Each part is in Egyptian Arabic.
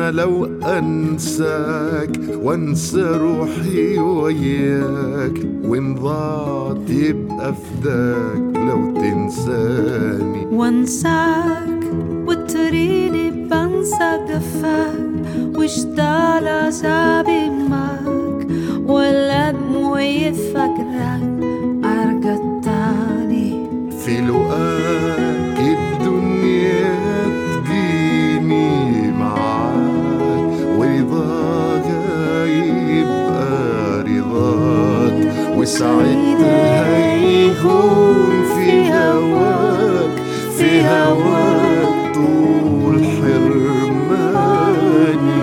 انا لو انساك وانسى روحي وياك وان ضاعت يبقى فداك لو تنساني وانساك وتريني بنسى جفاك واشتعل عذابي معك ولا دموعي فاكرك ارجع تاني في لقاك الدنيا تجيني معاك ورضاك يبقى رضاك وساعتها هيهون في هواك في هواك طول حرماني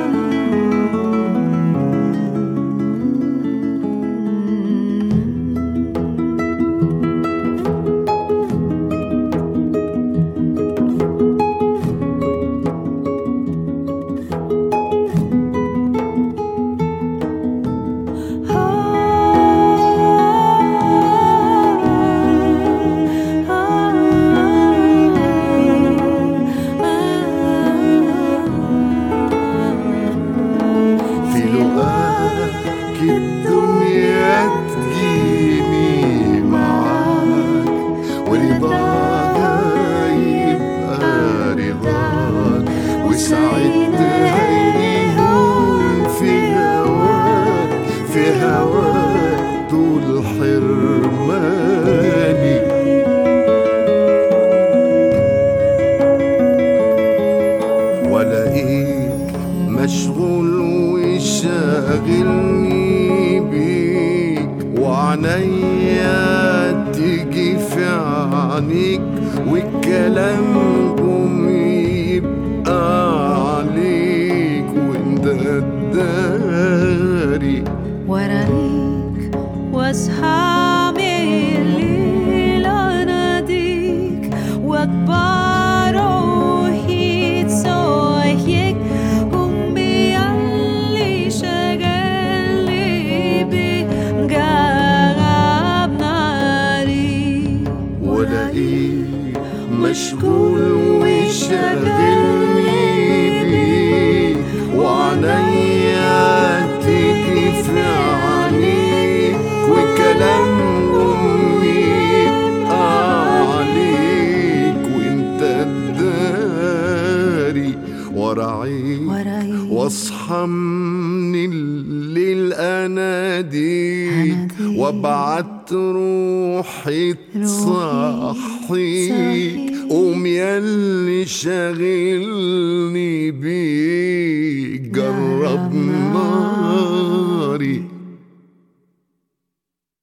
في لقاك الدنيا تجيني معاك ورضاك يبقى رضاك وساعتها يهون في هواك في هواك طول حرماني والاقيك مشغول وشاغلني بيك وعنيا تيجي في عينيك والكلام يبقى عليك وانت الداري ورايك واصحى من الليل اناديك واكبر روحي تصحيك قوم بياللي شغلني بيك جرب ناري والاقيك مشغول وشاغلني بيك وعنيا تيجي في عينيك وكلامهم يبقى عليك وانت الداري وراعيك ورايك واصحى من الليل اناديك أناديك. وابعت روحي تصحيك قوم ياللي شاغلني بيك جرب نار